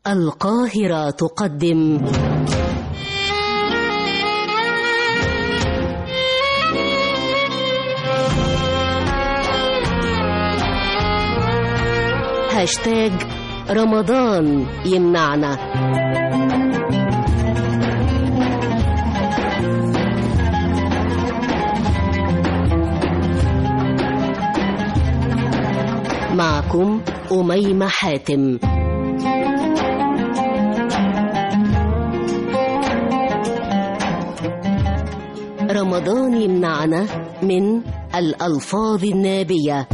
القاهرة تقدم هاشتاج رمضان يمنعنا معكم أميمة حاتم رمضان يمنعنا من الألفاظ النابية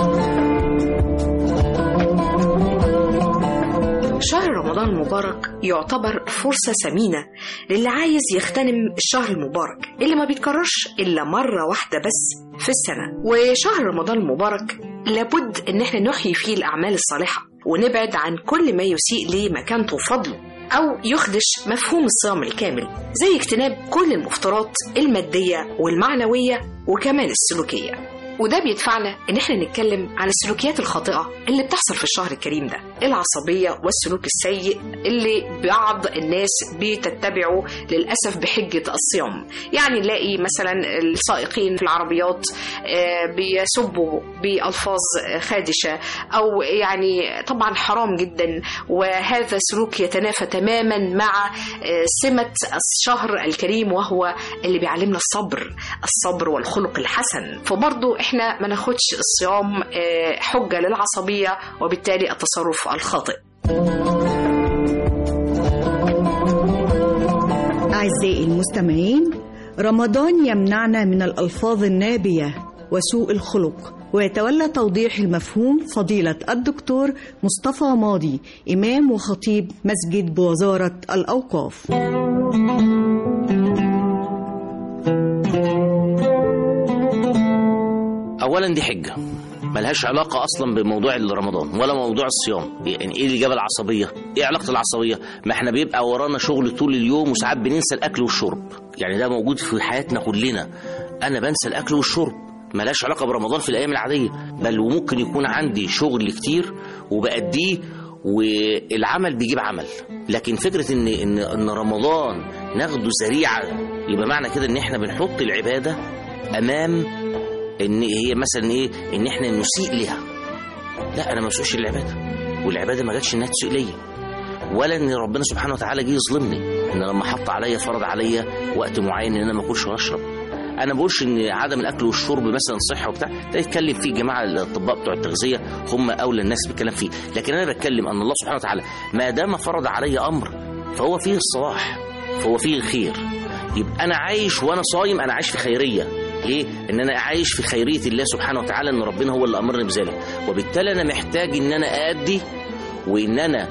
شهر رمضان المبارك يعتبر فرصة ثمينة للي عايز يغتنم الشهر المبارك اللي ما بيتكررش إلا مرة واحدة بس في السنة وشهر رمضان المبارك لابد إن احنا نحيي فيه الأعمال الصالحة ونبعد عن كل ما يسيء لمكانته وفضله أو يخدش مفهوم الصيام الكامل زي اجتناب كل المفترات المادية والمعنوية وكمان السلوكية وده بيدفعنا ان احنا نتكلم عن السلوكيات الخاطئه اللي بتحصل في الشهر الكريم ده العصبيه والسلوك السيء اللي بعض الناس بتتبعه للاسف بحجه الصيام يعني نلاقي مثلا السائقين في العربيات آه، بيسبوا بالفاظ خادشه او يعني طبعا حرام جدا وهذا سلوك يتنافى تماما مع آه، سمه الشهر الكريم وهو اللي بيعلمنا الصبر الصبر والخلق الحسن فبرضه احنا ما ناخدش الصيام آه، حجه للعصبيه وبالتالي التصرف الخاطئ أعزائي المستمعين رمضان يمنعنا من الألفاظ النابية وسوء الخلق ويتولى توضيح المفهوم فضيلة الدكتور مصطفى ماضي إمام وخطيب مسجد بوزارة الأوقاف اولا دي حجه ملهاش علاقة أصلا بموضوع رمضان ولا موضوع الصيام يعني إيه اللي جاب العصبية؟ إيه علاقة العصبية؟ ما إحنا بيبقى ورانا شغل طول اليوم وساعات بننسى الأكل والشرب يعني ده موجود في حياتنا كلنا أنا بنسى الأكل والشرب ملهاش علاقة برمضان في الأيام العادية بل وممكن يكون عندي شغل كتير وبأديه والعمل بيجيب عمل لكن فكرة إن إن إن رمضان ناخده ذريعة يبقى معنى كده إن إحنا بنحط العبادة أمام ان هي مثلا ايه ان احنا نسيء لها لا انا ما بسوقش العباده والعباده ما جاتش انها تسيء ليا ولا ان ربنا سبحانه وتعالى جه يظلمني ان لما حط عليا فرض عليا وقت معين ان انا ما اكلش واشرب انا ما بقولش ان عدم الاكل والشرب مثلا صحه وبتاع ده يتكلم فيه جماعه الاطباء بتوع التغذيه هم اولى الناس بالكلام فيه لكن انا بتكلم ان الله سبحانه وتعالى ما دام فرض عليا امر فهو فيه الصلاح فهو فيه الخير يبقى انا عايش وانا صايم انا عايش في خيريه ليه؟ ان انا عايش في خيريه الله سبحانه وتعالى ان ربنا هو اللي امرني بذلك وبالتالي انا محتاج ان انا ادي وان انا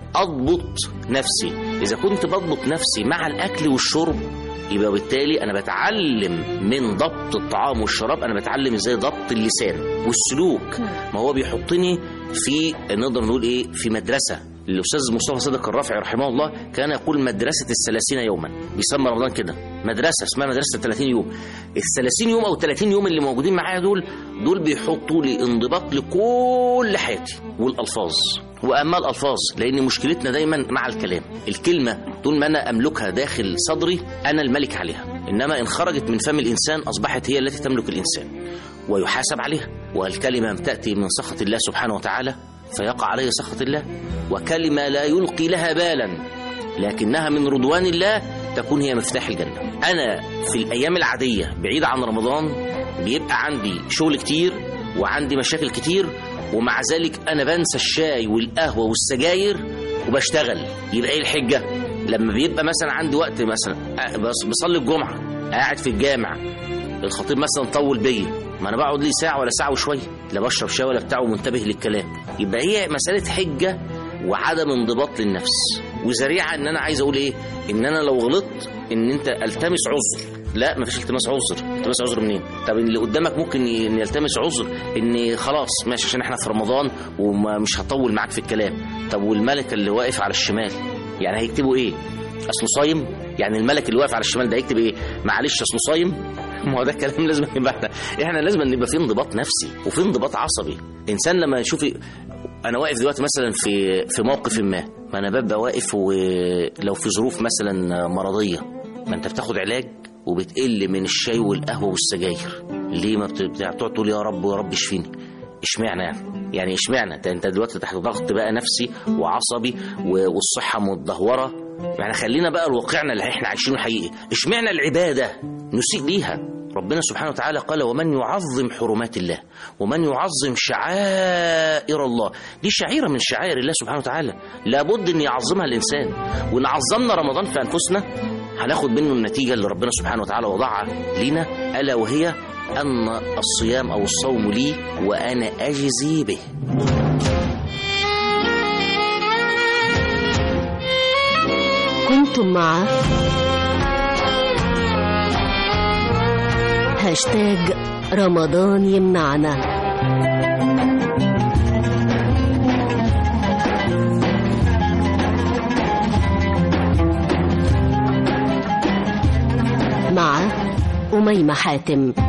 اضبط نفسي اذا كنت بضبط نفسي مع الاكل والشرب يبقى بالتالي انا بتعلم من ضبط الطعام والشراب انا بتعلم ازاي ضبط اللسان والسلوك ما هو بيحطني في نقدر نقول ايه في مدرسه الاستاذ مصطفى صادق الرافعي رحمه الله كان يقول مدرسه الثلاثين يوما بيسمى رمضان كده مدرسه اسمها مدرسه ال 30 يوم ال 30 يوم او ال 30 يوم اللي موجودين معايا دول دول بيحطوا لي انضباط لكل حياتي والالفاظ واما الالفاظ لان مشكلتنا دايما مع الكلام الكلمه طول ما انا املكها داخل صدري انا الملك عليها انما ان خرجت من فم الانسان اصبحت هي التي تملك الانسان ويحاسب عليها والكلمه تاتي من سخط الله سبحانه وتعالى فيقع عليه سخط الله وكلمه لا يلقي لها بالا لكنها من رضوان الله تكون هي مفتاح الجنه انا في الايام العاديه بعيد عن رمضان بيبقى عندي شغل كتير وعندي مشاكل كتير ومع ذلك انا بنسى الشاي والقهوه والسجاير وبشتغل يبقى ايه الحجه لما بيبقى مثلا عندي وقت مثلا بص- بصلي الجمعه قاعد في الجامع الخطيب مثلا طول بيا ما انا بقعد لي ساعه ولا ساعه وشويه لا بشرب شاي ولا بتاع ومنتبه للكلام يبقى هي مساله حجه وعدم انضباط للنفس وذريعه ان انا عايز اقول ايه ان انا لو غلطت ان انت التمس عذر لا مفيش التماس عذر التماس عذر منين طب اللي قدامك ممكن ي- ان يلتمس عذر ان خلاص ماشي عشان احنا في رمضان ومش هطول معاك في الكلام طب والملك اللي واقف على الشمال يعني هيكتبوا ايه اصله صايم يعني الملك اللي واقف على الشمال ده هيكتب ايه معلش اصله صايم ما هو ده الكلام لازم يبقى احنا احنا لازم نبقى في انضباط نفسي وفي انضباط عصبي انسان لما يشوف انا واقف دلوقتي مثلا في في موقف ما ما انا ببقى واقف ولو في ظروف مثلا مرضيه ما انت بتاخد علاج وبتقل من الشاي والقهوه والسجاير ليه ما بت- بتقعد تقول يا رب يا رب اشفيني اشمعنى يعني يعني اشمعنى انت انت دلوقتي تحت ضغط بقى نفسي وعصبي و- والصحه متدهوره يعني خلينا بقى لواقعنا اللي احنا عايشينه الحقيقي اشمعنى العباده نسيء ليها ربنا سبحانه وتعالى قال ومن يعظم حرمات الله ومن يعظم شعائر الله دي شعيرة من شعائر الله سبحانه وتعالى لابد ان يعظمها الانسان وان عظمنا رمضان في انفسنا هناخد منه النتيجة اللي ربنا سبحانه وتعالى وضعها لينا ألا وهي أن الصيام أو الصوم لي وأنا أجزي به كنتم مع هاشتاج رمضان يمنعنا مع أميمة حاتم